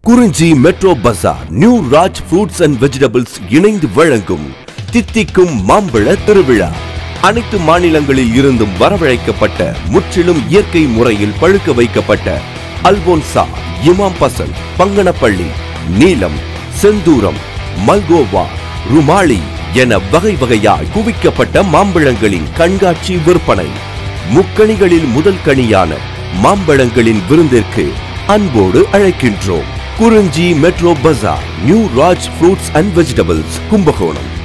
குறிஞ்சி metro bazaar new Raj fruits and vegetables இணைந்து வழங்கும் தித்திக்கும் மாம்பழ திருவிழா அனைத்து மாநிலங்களில் இருந்தும் வரவழைக்கப்பட்ட முற்றிலும் இயற்கை முறையில் பழுக்க வைக்கப்பட்ட அல்போன்சா இமாம் பசந்த் பங்கனப்பள்ளி நீலம் செந்தூரம் மல்கோவா ருமாளி என வகை வகையாய் குவிக்கப்பட்ட மாம்பழங்களின் கண்காட்சி விற்பனை முக்கணிகளில் முதல் கனியான மாம்பழங்களின் விருந்திற்கு அன்போடு அழைக்கின்றோம் Kurinji metro bazaar new Raj fruits and vegetables Kumbakonam